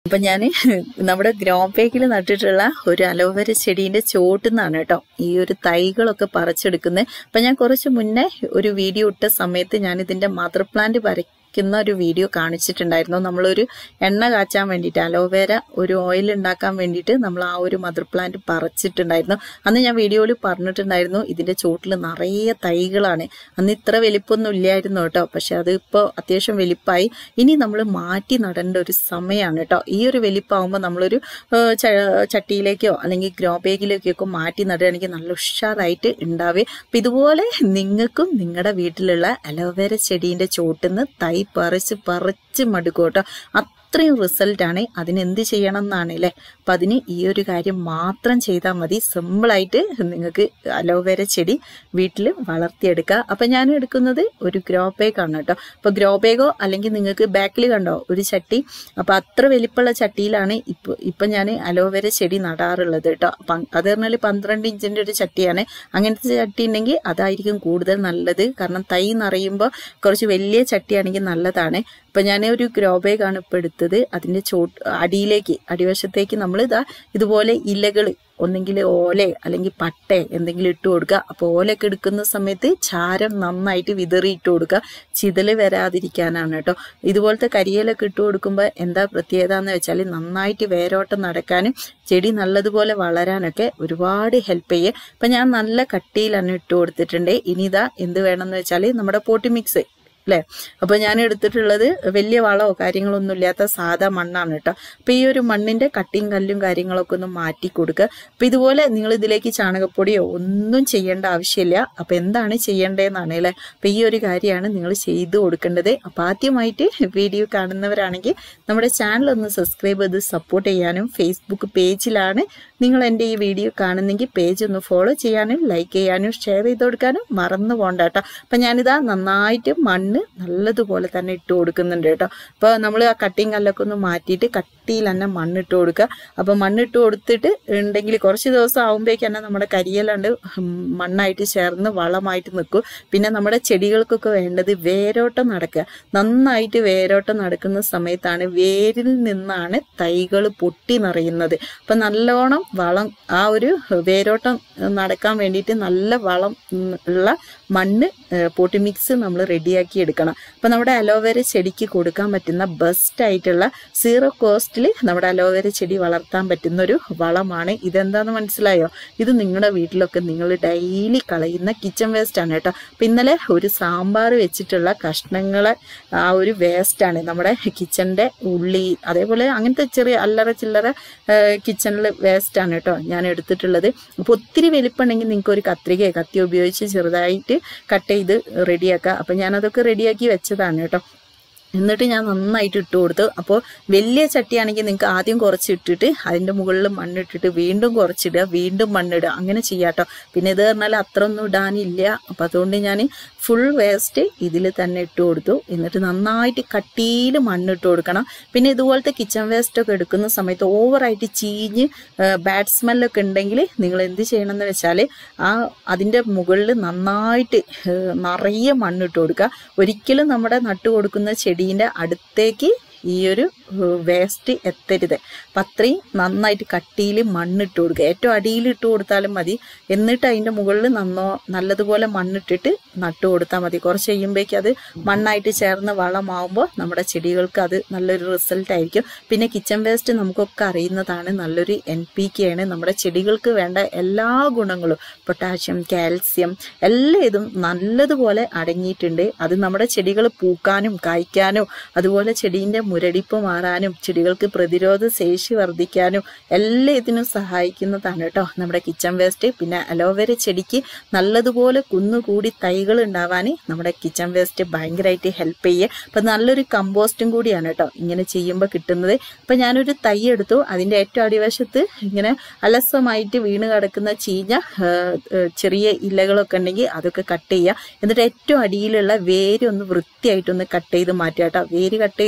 അപ്പം ഞാൻ നമ്മുടെ ഗ്രോബേക്കിൽ നട്ടിട്ടുള്ള ഒരു അലോവേര ചെടീൻ്റെ ചോട്ടുന്നാണ് കേട്ടോ ഈ ഒരു തൈകളൊക്കെ പറിച്ചെടുക്കുന്നത് അപ്പം ഞാൻ കുറച്ച് മുന്നേ ഒരു വീഡിയോ ഇട്ട സമയത്ത് ഞാൻ ഇതിൻ്റെ മദർ പ്ലാന്റ് വരയ്ക്കുന്ന ഒരു വീഡിയോ കാണിച്ചിട്ടുണ്ടായിരുന്നു നമ്മളൊരു എണ്ണ കാച്ചാൻ വേണ്ടിയിട്ട് അലോവേര ഒരു ഓയിൽ ഉണ്ടാക്കാൻ വേണ്ടിയിട്ട് നമ്മൾ ആ ഒരു മദർ പ്ലാന്റ് പറിച്ചിട്ടുണ്ടായിരുന്നു അന്ന് ഞാൻ വീഡിയോയിൽ പറഞ്ഞിട്ടുണ്ടായിരുന്നു ഇതിൻ്റെ ചോട്ടിൽ നിറയെ തൈകളാണ് അന്ന് ഇത്ര വലിപ്പമൊന്നും ഇല്ലായിരുന്നു കേട്ടോ പക്ഷെ അത് ഇപ്പോൾ അത്യാവശ്യം വലിപ്പമായി ഇനി നമ്മൾ മാറ്റി നടേണ്ട ഒരു സമയമാണ് കേട്ടോ ഈ ഒരു വലിപ്പമാകുമ്പോൾ നമ്മളൊരു ഏഹ്, ച- ചട്ടിയിലേക്കോ അല്ലെങ്കിൽ ഗ്രോ ബാഗിലേക്കോ മാറ്റി നടുകയാണെങ്കിൽ നല്ല ഉഷാറായിട്ട് ഉണ്ടാവേ അപ്പം ഇതുപോലെ നിങ്ങൾക്കും നിങ്ങളുടെ വീട്ടിലുള്ള അലോവേര ചെടീൻ്റെ ചോട്ടിന്ന് തൈ പറിച്ച് പറിച്ച് മടുക്കും കേട്ടോ അത്രയും റിസൾട്ടാണ് അതിന് എന്ത് ചെയ്യണം എന്നാണ് അല്ലേ അപ്പം അതിന് ഈ ഒരു കാര്യം മാത്രം ചെയ്താൽ മതി സിമ്പിളായിട്ട് നിങ്ങൾക്ക് അലോവേര ചെടി വീട്ടിൽ വളർത്തിയെടുക്കുക അപ്പം ഞാൻ എടുക്കുന്നത് ഒരു ഗ്രോ ബാഗാണ് കേട്ടോ അപ്പോൾ ഗ്രോ ബാഗോ അല്ലെങ്കിൽ നിങ്ങൾക്ക് ബാക്കിൽ കണ്ടോ ഒരു ചട്ടി അപ്പോൾ അത്ര വലിപ്പമുള്ള ചട്ടിയിലാണ് ഇപ്പോൾ ഇപ്പം ഞാൻ അലോവേര ചെടി നടാറുള്ളത് കേട്ടോ അപ്പം അത് പറഞ്ഞാൽ പന്ത്രണ്ട് ഇഞ്ചിൻ്റെ ഒരു ചട്ടിയാണ് അങ്ങനത്തെ ചട്ടി ഉണ്ടെങ്കിൽ അതായിരിക്കും കൂടുതൽ നല്ലത് കാരണം തൈ നിറയുമ്പോൾ കുറച്ച് വലിയ ചട്ടിയാണെങ്കിൽ നല്ലതാണ് അപ്പം ഞാൻ ഒരു ഗ്രോ ബാഗാണ് ഇപ്പോൾ എടുത്തത് അതിൻ്റെ ചോട്ട് അടിയിലേക്ക് അടിവശത്തേക്ക് നമ്മൾ ഇതാ ഇതുപോലെ ഇലകൾ ഒന്നെങ്കിൽ ഓല അല്ലെങ്കിൽ പട്ട എന്തെങ്കിലും ഇട്ട് കൊടുക്കുക അപ്പോൾ ഓലയൊക്കെ എടുക്കുന്ന സമയത്ത് ചാരം നന്നായിട്ട് വിതറി ഇട്ട് കൊടുക്കുക ചിതല് വരാതിരിക്കാനാണ് കേട്ടോ ഇതുപോലത്തെ കരിയിലൊക്കെ ഇട്ട് കൊടുക്കുമ്പോൾ എന്താ പ്രത്യേകത എന്ന് വെച്ചാൽ നന്നായിട്ട് വേരോട്ടം നടക്കാനും ചെടി നല്ലതുപോലെ വളരാനൊക്കെ ഒരുപാട് ഹെൽപ്പ് ചെയ്യും അപ്പം ഞാൻ നല്ല കട്ടിയിൽ തന്നെ ഇട്ട് കൊടുത്തിട്ടുണ്ട് ഇനി ഇതാ എന്ത് വേണമെന്ന് വെച്ചാൽ നമ്മുടെ പോട്ടി മിക്സ് അല്ലേ അപ്പോൾ ഞാൻ എടുത്തിട്ടുള്ളത് വലിയ വളമോ കാര്യങ്ങളൊന്നും ഇല്ലാത്ത സാധാ മണ്ണാണ് കേട്ടോ അപ്പോൾ ഈ ഒരു മണ്ണിൻ്റെ കട്ടിയും കല്ലും കാര്യങ്ങളൊക്കെ ഒന്ന് മാറ്റി കൊടുക്കുക അപ്പോൾ ഇതുപോലെ നിങ്ങൾ ഇതിലേക്ക് ചാണകപ്പൊടിയോ ഒന്നും ചെയ്യേണ്ട ആവശ്യമില്ല അപ്പോൾ എന്താണ് ചെയ്യേണ്ടതെന്നാണ് അല്ലേ അപ്പോൾ ഈ ഒരു കാര്യമാണ് നിങ്ങൾ ചെയ്തു കൊടുക്കേണ്ടത് അപ്പോൾ ആദ്യമായിട്ട് വീഡിയോ കാണുന്നവരാണെങ്കിൽ നമ്മുടെ ചാനൽ ഒന്ന് സബ്സ്ക്രൈബ് ചെയ്ത് സപ്പോർട്ട് ചെയ്യാനും ഫേസ്ബുക്ക് പേജിലാണ് നിങ്ങൾ എൻ്റെ ഈ വീഡിയോ കാണുന്നെങ്കിൽ പേജ് ഒന്ന് ഫോളോ ചെയ്യാനും ലൈക്ക് ചെയ്യാനും ഷെയർ ചെയ്ത് കൊടുക്കാനും മറന്നു പോകണ്ട കേട്ടോ അപ്പം ഞാനിതാ നന്നായിട്ട് മണ്ണ് നല്ലതുപോലെ തന്നെ ഇട്ട് കൊടുക്കുന്നുണ്ട് കേട്ടോ അപ്പോൾ നമ്മൾ ആ കട്ടിങ് കല്ലൊക്കെ ഒന്ന് മാറ്റിയിട്ട് കട്ടിയിൽ തന്നെ മണ്ണിട്ട് കൊടുക്കുക അപ്പോൾ മണ്ണിട്ട് കൊടുത്തിട്ട് ഉണ്ടെങ്കിൽ കുറച്ച് ദിവസം ആകുമ്പോഴേക്ക് തന്നെ നമ്മുടെ കരിയിലാണ്ട് മണ്ണായിട്ട് ചേർന്ന് വളമായിട്ട് നിൽക്കും പിന്നെ നമ്മുടെ ചെടികൾക്കൊക്കെ വേണ്ടത് വേരോട്ടം നടക്കുക നന്നായിട്ട് വേരോട്ടം നടക്കുന്ന സമയത്താണ് വേരിൽ നിന്നാണ് തൈകൾ പൊട്ടി നിറയുന്നത് അപ്പം നല്ലോണം വളം ആ ഒരു വേരോട്ടം നടക്കാൻ വേണ്ടിയിട്ട് നല്ല വളം ഉം, ഉള്ള മണ്ണ് പോട്ടി മിക്സ് നമ്മൾ റെഡിയാക്കി എടുക്കണം അപ്പം നമ്മുടെ അലോവേര ചെടിക്ക് കൊടുക്കാൻ പറ്റുന്ന ബെസ്റ്റ് ആയിട്ടുള്ള സീറോ കോസ്റ്റിൽ നമ്മുടെ അലോവേര ചെടി വളർത്താൻ പറ്റുന്ന ഒരു വളമാണ് ഇതെന്താന്ന് മനസ്സിലായോ ഇത് നിങ്ങളുടെ വീട്ടിലൊക്കെ നിങ്ങൾ ഡെയിലി കളയുന്ന കിച്ചൺ വേസ്റ്റ് ആണ് കേട്ടോ അപ്പം ഇന്നലെ ഒരു സാമ്പാർ വെച്ചിട്ടുള്ള കഷ്ണങ്ങളെ ആ ഒരു വേസ്റ്റാണ് നമ്മുടെ കിച്ചണിൻ്റെ ഉള്ളി അതേപോലെ അങ്ങനത്തെ ചെറിയ അല്ലറ ചില്ലറ കിച്ചണിൽ വേസ്റ്റാണ് കേട്ടോ ഞാൻ എടുത്തിട്ടുള്ളത് അപ്പോൾ ഒത്തിരി വലിപ്പമുണ്ടെങ്കിൽ നിങ്ങൾക്ക് ഒരു കത്രികയോ കത്തി ഉപയോഗിച്ച് ചെറുതായിട്ട് കട്ട് ചെയ്ത് റെഡിയാക്കുക അപ്പം ഞാനതൊക്കെ റെഡിയാക്കി വെച്ചതാണ് കേട്ടോ എന്നിട്ട് ഞാൻ നന്നായിട്ട് ഇട്ട് കൊടുത്തു അപ്പോൾ വലിയ ചട്ടിയാണെങ്കിൽ നിങ്ങൾക്ക് ആദ്യം കുറച്ച് ഇട്ടിട്ട് അതിൻ്റെ മുകളിൽ മണ്ണിട്ടിട്ട് വീണ്ടും കുറച്ചിടുക വീണ്ടും മണ്ണിടുക അങ്ങനെ ചെയ്യാം കേട്ടോ പിന്നെ ഇത് പറഞ്ഞാൽ അത്ര ഒന്നും ഇടാനില്ല അപ്പം അതുകൊണ്ട് ഞാൻ ഫുൾ വേസ്റ്റ് ഇതിൽ തന്നെ ഇട്ട് കൊടുത്തു എന്നിട്ട് നന്നായിട്ട് കട്ടിയിൽ മണ്ണിട്ട് കൊടുക്കണം പിന്നെ ഇതുപോലത്തെ കിച്ചൺ വേസ്റ്റ് ഒക്കെ എടുക്കുന്ന സമയത്ത് ഓവറായിട്ട് ചീഞ്ഞ് ബാഡ് സ്മെല്ലൊക്കെ ഉണ്ടെങ്കിൽ നിങ്ങൾ എന്ത് ചെയ്യണമെന്ന് വെച്ചാൽ ആ അതിൻ്റെ മുകളിൽ നന്നായിട്ട് ഏഹ്, നിറയെ മണ്ണിട്ട് കൊടുക്കുക ഒരിക്കലും നമ്മുടെ നട്ടു കൊടുക്കുന്ന ചെടീൻ്റെ അടുത്തേക്ക് ഈ ഒരു വേസ്റ്റ് എത്തരുത് അപ്പം അത്രയും നന്നായിട്ട് കട്ടിയിൽ മണ്ണിട്ട് കൊടുക്കുക ഏറ്റവും അടിയിൽ ഇട്ട് കൊടുത്താലും മതി എന്നിട്ട് അതിൻ്റെ മുകളിൽ നന്നോ നല്ലതുപോലെ മണ്ണിട്ടിട്ട് നട്ടു കൊടുത്താൽ മതി കുറച്ച് കഴിയുമ്പോഴേക്ക് അത് മണ്ണായിട്ട് ചേർന്ന് വളമാവുമ്പോൾ നമ്മുടെ ചെടികൾക്ക് അത് നല്ലൊരു റിസൾട്ട് ആയിരിക്കും പിന്നെ കിച്ചൺ വേസ്റ്റ് നമുക്കൊക്കെ അറിയുന്നതാണ് നല്ലൊരു എൻ പി കെ ആണ് നമ്മുടെ ചെടികൾക്ക് വേണ്ട എല്ലാ ഗുണങ്ങളും പൊട്ടാഷ്യം കാൽസ്യം എല്ലാ ഇതും നല്ലതുപോലെ അടങ്ങിയിട്ടുണ്ട് അത് നമ്മുടെ ചെടികൾ പൂക്കാനും കായ്ക്കാനും അതുപോലെ ചെടീൻ്റെ മുരടിപ്പ് മാറാനും ചെടികൾക്ക് പ്രതിരോധ ശേഷി വർദ്ധിക്കാനും എല്ലാം ഇതിനും സഹായിക്കുന്നതാണ് കേട്ടോ നമ്മുടെ കിച്ചൺ വേസ്റ്റ് പിന്നെ അലോവേര ചെടിക്ക് നല്ലതുപോലെ കുന്നുകൂടി തൈകൾ ഉണ്ടാവാൻ നമ്മുടെ കിച്ചൺ വേസ്റ്റ് ഭയങ്കരമായിട്ട് ഹെൽപ്പ് ചെയ്യുക അപ്പം നല്ലൊരു കമ്പോസ്റ്റും കൂടിയാണ് കേട്ടോ ഇങ്ങനെ ചെയ്യുമ്പോൾ കിട്ടുന്നത് അപ്പം ഞാനൊരു തൈ എടുത്തു അതിൻ്റെ ഏറ്റവും അടിവശത്ത് ഇങ്ങനെ അലസമായിട്ട് വീണ് കിടക്കുന്ന ചീഞ്ഞ ആ, ആ, ചെറിയ ഇലകളൊക്കെ ഉണ്ടെങ്കിൽ അതൊക്കെ കട്ട് ചെയ്യുക എന്നിട്ട് ഏറ്റവും അടിയിലുള്ള വേര് ഒന്ന് വൃത്തിയായിട്ടൊന്ന് കട്ട് ചെയ്ത് മാറ്റുക കേട്ടോ വേര് കട്ട് ചെയ്ത് എന്ന് വിചാരിച്ചു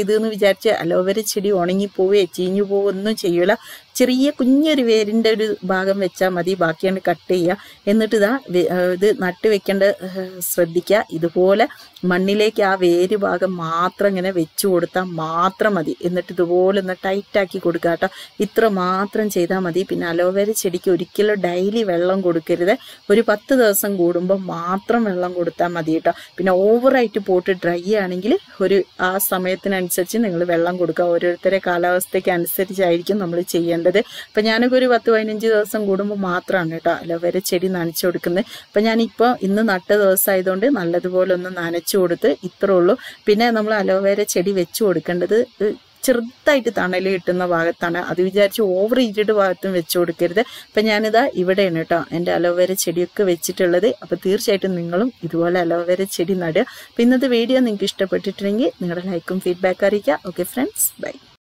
വിചാരിച്ച് അലോവേര ചെടി ഉണങ്ങിപ്പോവുകയോ ചീഞ്ഞു പോവുകയൊന്നും ചെയ്യൂല ചെറിയ കുഞ്ഞൊരു വേരിൻ്റെ ഒരു ഭാഗം വെച്ചാൽ മതി ബാക്കിയാണ് കട്ട് ചെയ്യുക എന്നിട്ട് ഇതാ വെ- ആ, ഇത് നട്ട് വെക്കേണ്ട ഏഹ്, ശ്രദ്ധിക്കുക ഇതുപോലെ മണ്ണിലേക്ക് ആ വേര് ഭാഗം മാത്രം ഇങ്ങനെ വെച്ചു കൊടുത്താൽ മാത്രം മതി എന്നിട്ട് ഇതുപോലെ ഒന്ന് ടൈറ്റാക്കി കൊടുക്കുക കേട്ടോ ഇത്ര മാത്രം ചെയ്താൽ മതി പിന്നെ അലോവേര ചെടിക്ക് ഒരിക്കലും ഡെയിലി വെള്ളം കൊടുക്കരുത് ഒരു പത്ത് ദിവസം കൂടുമ്പോൾ മാത്രം വെള്ളം കൊടുത്താൽ മതി കേട്ടോ പിന്നെ ഓവറായിട്ട് പോട്ട് ഡ്രൈ ആണെങ്കിൽ ഒരു ആ സമയത്തിനനുസരിച്ച് നിങ്ങൾ വെള്ളം കൊടുക്കുക ഓരോരുത്തരെ കാലാവസ്ഥയ്ക്ക് അനുസരിച്ചായിരിക്കും നമ്മൾ ചെയ്യേണ്ടത് അപ്പം ഞാനൊക്കെ ഒരു പത്ത് പതിനഞ്ച് ദിവസം കൂടുമ്പോൾ മാത്രമാണ് കേട്ടോ അലോവേര ചെടി നനച്ചു കൊടുക്കുന്നത് അപ്പം ഞാനിപ്പോൾ ഇന്ന് നട്ട ദിവസമായതുകൊണ്ട് നല്ലതുപോലെ ഒന്ന് നനച്ചു കൊടുത്ത് ഇത്രേ ഉള്ളൂ പിന്നെ നമ്മൾ അലോവേര ചെടി വെച്ച് കൊടുക്കേണ്ടത് ഏഹ്, ചെറുതായിട്ട് തണൽ കിട്ടുന്ന ഭാഗത്താണ് അത് വിചാരിച്ച് ഓവർ ഈറ്റിട്ട് ഭാഗത്തും വെച്ച് കൊടുക്കരുത് അപ്പം ഞാനിതാ ഇവിടെയാണ് കേട്ടോ എൻ്റെ അലോവേര ചെടിയൊക്കെ വെച്ചിട്ടുള്ളത് അപ്പോൾ തീർച്ചയായിട്ടും നിങ്ങളും ഇതുപോലെ അലോവേര ചെടി നടുക അപ്പോൾ ഇന്നത്തെ വീഡിയോ നിങ്ങൾക്ക് ഇഷ്ടപ്പെട്ടിട്ടുണ്ടെങ്കിൽ നിങ്ങളുടെ ലൈക്കും ഫീഡ്ബാക്ക് അറിയിക്കുക ഓക്കെ ഫ്രണ്ട്സ് ബൈ